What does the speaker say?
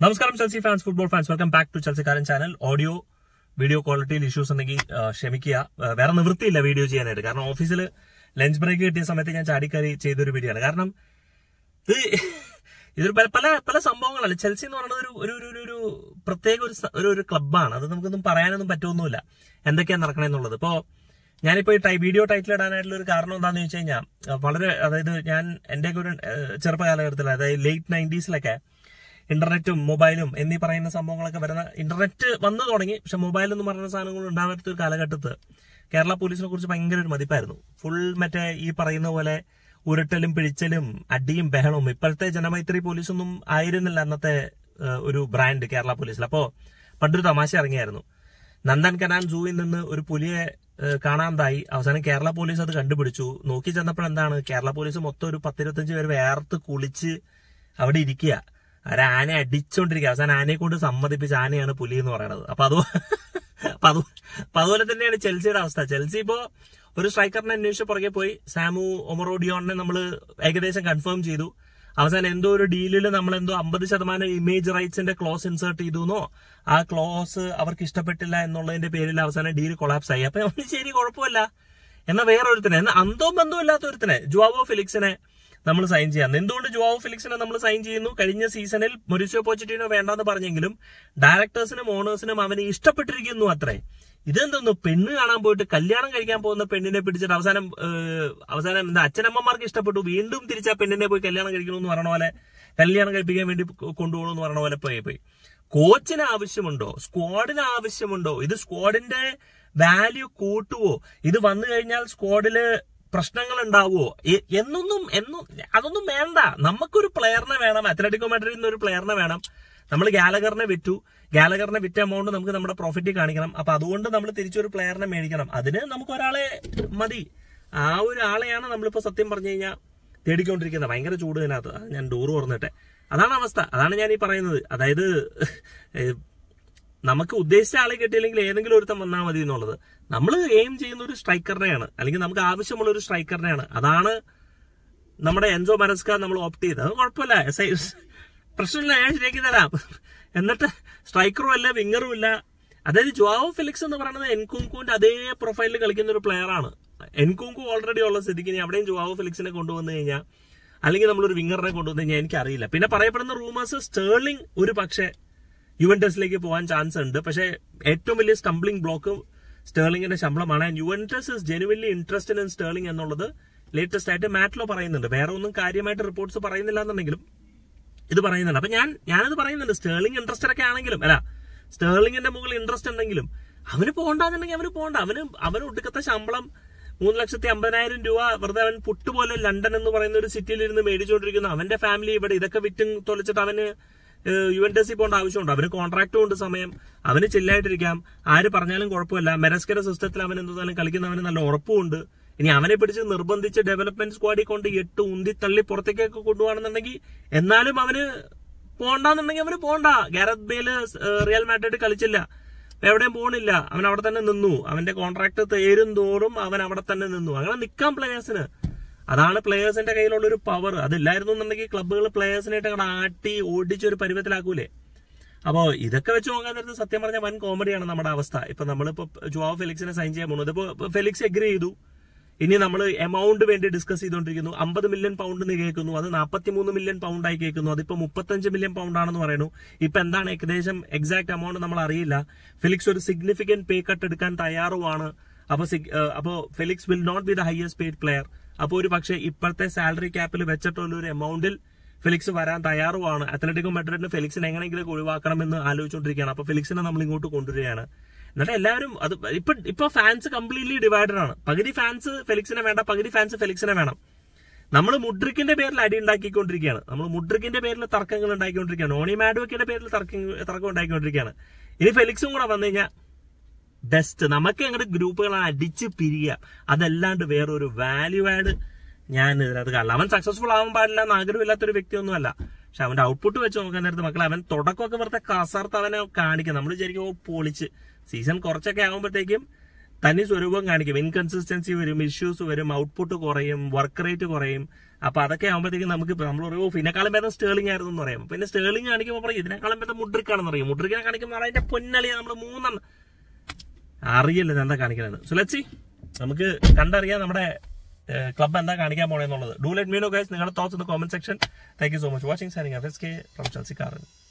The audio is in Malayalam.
നമസ്കാരം Chelsea fans football fans welcome back to ചെൽസിക്കാരൻ ചാനൽ ഓഡിയോ വീഡിയോ ക്വാളിറ്റിയിൽ ഇഷ്യൂസ് ഉണ്ടെങ്കിൽ ആ, ക്ഷമിക്കുക ആ, വേറെ നിവൃത്തിയില്ല വീഡിയോ ചെയ്യാനായിട്ട് കാരണം ഓഫീസിൽ ലഞ്ച് ബ്രേക്ക് കിട്ടിയ സമയത്ത് ഞാൻ ചാടിക്കറി ചെയ്തൊരു വീഡിയോ ആണ് കാരണം ഇത് ഇതൊരു പല പല പല സംഭവങ്ങളല്ല ചെൽസി എന്ന് പറയുന്നത് ഒരു ഒരു ഒരു- ഒരു ഒരു പ്രത്യേക ഒരു സ- ഒരു ഒരു ക്ലബ്ബാണ് അത് നമുക്കൊന്നും പറയാനൊന്നും പറ്റുമൊന്നുമില്ല എന്തൊക്കെയാണ് നടക്കണമെന്നുള്ളത് ഇപ്പോ ഞാനിപ്പോ ഈ ടൈ വീഡിയോ ടൈറ്റിൽ ഇടാനായിട്ടുള്ള ഒരു കാരണം എന്താണെന്ന് വെച്ച് കഴിഞ്ഞാൽ വളരെ അതായത് ഞാൻ എന്റെ ഒരു ഏഹ്, ചെറുപ്പകാലഘട്ടത്തിൽ അതായത് ലേറ്റ് നയൻറ്റീസിലൊക്കെ ഇന്റർനെറ്റും മൊബൈലും എന്നീ പറയുന്ന സംഭവങ്ങളൊക്കെ വരുന്ന ഇന്റർനെറ്റ് വന്നു തുടങ്ങി പക്ഷെ മൊബൈൽ എന്ന് പറയുന്ന സാധനങ്ങൾ ഉണ്ടാവാത്ത ഒരു കാലഘട്ടത്ത് കേരള പോലീസിനെ കുറിച്ച് ഭയങ്കര ഒരു മതിപ്പായിരുന്നു ഫുൾ മറ്റേ ഈ പറയുന്ന പോലെ ഉരുട്ടലും പിഴിച്ചലും അടിയും ബഹളവും ഇപ്പോഴത്തെ ജനമൈത്രി പോലീസൊന്നും ആയിരുന്നില്ല അന്നത്തെ ഏഹ്, ഒരു ബ്രാൻഡ് കേരള പോലീസിൽ അപ്പോ പണ്ടൊരു തമാശ ഇറങ്ങിയായിരുന്നു നന്ദൻ കനാൻ സൂവിൽ നിന്ന് ഒരു പുലിയെ ഏഹ്, കാണാതായി അവസാനം കേരള പോലീസ് അത് കണ്ടുപിടിച്ചു നോക്കി ചെന്നപ്പോഴെന്താണ് കേരള പോലീസ് മൊത്തം ഒരു പത്തിരുപത്തഞ്ച് പേര് വേർത്ത് കുളിച്ച് അവിടെ ഇരിക്കുക അവരെ ആനയെ അടിച്ചോണ്ടിരിക്കുക അവസാനം ആനയെ കൊണ്ട് സമ്മതിപ്പിച്ച ആനയാണ് പുലി എന്ന് പറയുന്നത് അപ്പൊ അത് അപ്പൊ അത് അപ്പൊ അതുപോലെ തന്നെയാണ് ചെൽസിയുടെ അവസ്ഥ ചെൽസി ഇപ്പോ ഒരു സ്ട്രൈക്കറിനെ അന്വേഷിച്ച് പുറകെ പോയി സാമു ഒമറോഡിയോണിനെ നമ്മൾ ഏകദേശം കൺഫേം ചെയ്തു അവസാനം എന്തോ ഒരു ഡീലിൽ നമ്മൾ എന്തോ അമ്പത് ശതമാനം ഇമേജ് റൈറ്റ്സിന്റെ ക്ലോസ് ഇൻസേർട്ട് ചെയ്തു ആ ക്ലോസ് അവർക്ക് ഇഷ്ടപ്പെട്ടില്ല എന്നുള്ളതിന്റെ പേരിൽ അവസാനം ഡീൽ കൊളാപ്സ് ആയി അപ്പൊ നമ്മൾ ശരി കുഴപ്പമില്ല എന്നാ വേറൊരുത്തനെ എന്നാ അന്തോ ബന്ധവും ഇല്ലാത്ത ഒരുത്തനെ ജുവാവോ ഫിലിക്സിനെ നമ്മൾ സൈൻ ചെയ്യാം എന്തുകൊണ്ട് ജുവാവോ ഫിലിക്സിനെ നമ്മൾ സൈൻ ചെയ്യുന്നു കഴിഞ്ഞ സീസണിൽ മൊരിസോ പോച്ചിറ്റീനോ വേണ്ടെന്ന് പറഞ്ഞെങ്കിലും ഡയറക്ടേഴ്സിനും ഓണേഴ്സിനും അവന് ഇഷ്ടപ്പെട്ടിരിക്കുന്നു അത്രേ ഇതെന്തോന്നു പെണ്ണ് കാണാൻ പോയിട്ട് കല്യാണം കഴിക്കാൻ പോകുന്ന പെണ്ണിനെ പിടിച്ചിട്ട് അവസാനം ഏഹ്, അവസാനം എന്താ അച്ഛനമ്മമാർക്ക് ഇഷ്ടപ്പെട്ടു വീണ്ടും തിരിച്ചാ പെണ്ണിനെ പോയി കല്യാണം കഴിക്കണമെന്ന് പറയണ പോലെ കല്യാണം കഴിപ്പിക്കാൻ വേണ്ടി കൊണ്ടുപോകണമെന്ന് പറയണ പോലെ പോയി പോയി കോച്ചിന് ആവശ്യമുണ്ടോ സ്ക്വാഡിന് ആവശ്യമുണ്ടോ ഇത് സ്ക്വാഡിന്റെ വാല്യൂ കൂട്ടുവോ ഇത് വന്നു കഴിഞ്ഞാൽ സ്ക്വാഡില് പ്രശ്നങ്ങൾ ഉണ്ടാവുമോ എ- എന്നൊന്നും എന്നും അതൊന്നും വേണ്ട നമുക്കൊരു പ്ലെയറിനെ വേണം അത്ലറ്റിക്കോ മാഡ്രിഡിൽ നിന്ന് ഒരു പ്ലെയറിനെ വേണം നമ്മൾ ഗാലഗറിനെ വിറ്റു ഗാലഗറിനെ വിറ്റ എമൗണ്ട് നമുക്ക് നമ്മുടെ പ്രോഫിറ്റ് കാണിക്കണം അപ്പൊ അതുകൊണ്ട് നമ്മൾ തിരിച്ചൊരു പ്ലെയറിനെ മേടിക്കണം അതിന് നമുക്ക് ഒരാളെ മതി ആ ഒരു ആളെയാണ് നമ്മളിപ്പോ സത്യം പറഞ്ഞു കഴിഞ്ഞാൽ തേടിക്കൊണ്ടിരിക്കുന്നത് ഭയങ്കര ചൂട് ഇതിനകത്ത് അത് ഞാൻ ഡോറ് തുറന്നിട്ടെ അതാണ് അവസ്ഥ അതാണ് ഞാൻ ഈ പറയുന്നത് അതായത് ഏഹ്, നമുക്ക് ഉദ്ദേശിച്ച ആളെ കിട്ടിയില്ലെങ്കിൽ ഏതെങ്കിലും ഒരുത്തം വന്നാൽ മതി എന്നുള്ളത് നമ്മൾ എയിം ചെയ്യുന്ന ഒരു സ്ട്രൈക്കറിനെയാണ് അല്ലെങ്കിൽ നമുക്ക് ആവശ്യമുള്ള ഒരു സ്ട്രൈക്കറിനെയാണ് അതാണ് നമ്മുടെ എൻസോ മരസ്ക നമ്മൾ ഓപ്റ്റ് ചെയ്തത് അത് കുഴപ്പമില്ല എസ് ഐ പ്രശ്നമില്ല ഞാൻ ശരിയാക്കി തരാം എന്നിട്ട് സ്ട്രൈക്കറും അല്ല വിങ്ങറും ഇല്ല അതായത് ജോവോ ഫിലിക്സ് എന്ന് പറയുന്നത് എൻകുങ്കുവിന്റെ അതേ പ്രൊഫൈലിൽ കളിക്കുന്ന ഒരു പ്ലെയർ ആണ് എൻകുങ്കു ഓൾറെഡി ഉള്ള സ്ഥിതിക്ക് ഇനി അവിടെയും ജോവോ ഫിലിക്സിനെ കൊണ്ടുവന്നു കഴിഞ്ഞാൽ അല്ലെങ്കിൽ നമ്മളൊരു വിങ്ങറിനെ കൊണ്ടുവന്നു കഴിഞ്ഞാൽ എനിക്കറിയില്ല പിന്നെ പറയപ്പെടുന്ന റൂമേഴ്സ് സ്റ്റേർലിംഗ് ഒരു പക്ഷേ യുവന്റസിലേക്ക് പോകാൻ ചാൻസ് ഉണ്ട് പക്ഷേ ഏറ്റവും വലിയ സ്റ്റംബ്ലിംഗ് ബ്ലോക്ക് സ്റ്റേർലിംഗിന്റെ ശമ്പളമാണ് and Juventus is genuinely interested in Sterling എന്നുള്ളത് ലേറ്റസ്റ്റ് ആയിട്ട് മാറ്റിലോ പറയുന്നുണ്ട് വേറെ ഒന്നും കാര്യമായിട്ട് റിപ്പോർട്ട്സ് പറയുന്നില്ല എന്നുണ്ടെങ്കിലും ഇത് പറയുന്നുണ്ട് അപ്പൊ ഞാൻ ഞാനത് പറയുന്നുണ്ട് സ്റ്റേർലിംഗ് ഇൻട്രസ്റ്റഡ് ഒക്കെ ആണെങ്കിലും അല്ല സ്റ്റേർലിംഗിന്റെ മുകളിൽ ഇൻട്രസ്റ്റ് ഉണ്ടെങ്കിലും അവന് പോകണ്ടെന്നുണ്ടെങ്കിൽ അവന് പോകണ്ട അവന് അവന് ഒടുക്കത്തെ ശമ്പളം മൂന്ന് ലക്ഷത്തി അമ്പതിനായിരം രൂപ വെറുതെ അവൻ പുട്ടുപോലെ ലണ്ടൻ എന്ന് പറയുന്ന ഒരു സിറ്റിയിൽ ഇരുന്ന് മേടിച്ചുകൊണ്ടിരിക്കുന്നു അവന്റെ ഫാമിലി ഇവിടെ ഇതൊക്കെ വിറ്റും തൊളിച്ചിട്ട് അവന് യുവന്റസി പോകേണ്ട ആവശ്യമുണ്ട് അവന് കോൺട്രാക്റ്റും ഉണ്ട് സമയം അവന് ചില്ലായിട്ടിരിക്കാം ആര് പറഞ്ഞാലും കുഴപ്പമില്ല മെരസ്കര സിസ്റ്റത്തിൽ അവൻ എന്തായാലും കളിക്കുന്നവന് നല്ല ഉറപ്പുമുണ്ട് ഇനി അവനെ പിടിച്ച് നിർബന്ധിച്ച് ഡെവലപ്മെന്റ് സ്ക്വാഡിൽ കൊണ്ട് എട്ട് ഉന്തി തള്ളി പുറത്തേക്കൊക്കെ കൊണ്ടുപോകണമെന്നുണ്ടെങ്കിൽ എന്നാലും അവന് പോണ്ടെന്നുണ്ടെങ്കിൽ അവന് പോണ്ട ഗാരത് ബേല് റിയൽ മാഡ്രിഡ് കളിച്ചില്ല എവിടെയും പോണില്ല അവൻ അവിടെ തന്നെ നിന്നു അവന്റെ കോൺട്രാക്ട് തേരും തോറും അവൻ അവിടെ തന്നെ നിന്നു അങ്ങനെ നിൽക്കാം പ്ലേയേഴ്സിന് അതാണ് പ്ലേയേഴ്സിന്റെ കയ്യിലുള്ള ഒരു പവർ അതില്ലായിരുന്നു എന്നുണ്ടെങ്കിൽ ക്ലബ്ബുകൾ പ്ലേയേഴ്സിനായിട്ട് അങ്ങോട്ട് ആട്ടി ഓടിച്ച് ഒരു പരുവത്തിലാക്കൂലേ അപ്പോ ഇതൊക്കെ വെച്ച് നോക്കാൻ നേരത്ത് സത്യം പറഞ്ഞ വൻ കോമഡിയാണ് നമ്മുടെ അവസ്ഥ ഇപ്പൊ നമ്മളിപ്പോ ജോവോ ഫെലിക്സിനെ സൈൻ ചെയ്യാൻ പോകുന്നത് ഇപ്പൊ ഫെലിക്സ് എഗ്രി ചെയ്തു ഇനി നമ്മൾ എമൗണ്ട് വേണ്ടി ഡിസ്കസ് ചെയ്തുകൊണ്ടിരിക്കുന്നു അമ്പത് മില്യൺ പൗണ്ട് എന്ന് കേൾക്കുന്നു അത് നാൽപ്പത്തിമൂന്ന് മില്യൺ പൗണ്ട് ആയി കേൾക്കുന്നു അതിപ്പോ മുപ്പത്തഞ്ച് മില്യൺ പൗണ്ട് ആണെന്ന് പറയുന്നു ഇപ്പൊ എന്താണ് ഏകദേശം എക്സാക്ട് എമൗണ്ട് നമ്മൾ അറിയില്ല ഫെലിക്സ് ഒരു സിഗ്നിഫിക്കന്റ് പേ കട്ട് എടുക്കാൻ തയ്യാറുമാണ് അപ്പൊ സിഗ്- ഏഹ് അപ്പോ Felix will not be the highest paid player അപ്പോൾ ഒരു പക്ഷേ ഇപ്പോഴത്തെ സാലറി ക്യാപ്പിൽ വെച്ചിട്ടുള്ള ഒരു എമൗണ്ടിൽ ഫെലിക്സ് വരാൻ തയ്യാറുമാണ് അത്ലറ്റിക്കോ മെഡ്രിഡിന് ഫെലിക്സിനെ എങ്ങനെയെങ്കിലും ഒഴിവാക്കണമെന്ന് ആലോചിച്ചുകൊണ്ടിരിക്കുകയാണ് അപ്പൊ ഫെലിക്സിനെ നമ്മൾ ഇങ്ങോട്ട് കൊണ്ടുവരികയാണ് എന്നിട്ട് എല്ലാവരും അത് ഇപ്പൊ ഇപ്പൊ ഫാൻസ് കംപ്ലീറ്റ്ലി ഡിവൈഡഡ് ആണ് പകുതി ഫാൻസ് ഫെലിക്സിനെ വേണ്ട പകുതി ഫാൻസ് ഫെലിക്സിനെ വേണം നമ്മൾ മുഡ്രിക്കിന്റെ പേരിൽ അടി ഉണ്ടാക്കിക്കൊണ്ടിരിക്കുകയാണ് നമ്മൾ മുഡ്രിക്കിന്റെ പേരിൽ തർക്കങ്ങൾ ഉണ്ടാക്കിക്കൊണ്ടിരിക്കുകയാണ് ഓണി മാഡോക്കിന്റെ പേരിൽ തർക്കം തർക്കം ഉണ്ടാക്കിക്കൊണ്ടിരിക്കുകയാണ് ഇനി ഫെലിക്സും കൂടെ വന്നു കഴിഞ്ഞാൽ ബെസ്റ്റ് നമുക്ക് അങ്ങോട്ട് ഗ്രൂപ്പുകൾ അടിച്ച് പിരിയുക അതല്ലാണ്ട് വേറൊരു വാല്യൂ ആഡ് ഞാൻ ഇതിനകത്ത് കാണില്ല അവൻ സക്സസ്ഫുൾ ആവാൻ പാടില്ല എന്ന് ആഗ്രഹമില്ലാത്തൊരു വ്യക്തിയൊന്നുമല്ല പക്ഷെ അവന്റെ ഔട്ട്പുട്ട് വെച്ച് നോക്കാൻ നേരത്ത് മക്കളെ അവൻ തുടക്കമൊക്കെ വെറുതെ കസർത്ത് അവനെ കാണിക്കും നമ്മൾ വിചാരിക്കും ഓ പൊളിച്ച് സീസൺ കുറച്ചൊക്കെ ആകുമ്പോഴത്തേക്കും തനി സ്വരൂപം കാണിക്കും ഇൻകൺസിസ്റ്റൻസി വരും ഇഷ്യൂസ് വരും ഔട്ട്പുട്ട് കുറയും വർക്ക് റേറ്റ് കുറയും അപ്പൊ അതൊക്കെ ആകുമ്പോഴത്തേക്കും നമുക്ക് ഇപ്പൊ നമ്മൾ പറയും "ഓ, ഇതിനേക്കാളും ഭേദം സ്റ്റേളിംഗ് ആയിരുന്നു എന്ന് പറയാം പിന്നെ സ്റ്റേളിംഗ് കാണിക്കുമ്പോൾ പറയും ഇതിനേക്കാളും ഭേദം മുഡ്രിക്കാണെന്ന് പറയും മുഡ്രിക്കിനെ കാണിക്കുമ്പോൾ അതിന്റെ പൊന്നളിയ നമ്മൾ മൂന്നെണ്ണം അറിയില്ല ഇത് എന്താ കാണിക്കുന്നത് സോ ലെറ്റ്സ് നമുക്ക് കണ്ടറിയാം നമ്മുടെ ക്ലബ് എന്താ കാണിക്കാൻ പോണെന്നുള്ളത് do let me know guys നിങ്ങളുടെ thoughts in the comment section thank you so much watching signing F S K from Chelsea കാറൻ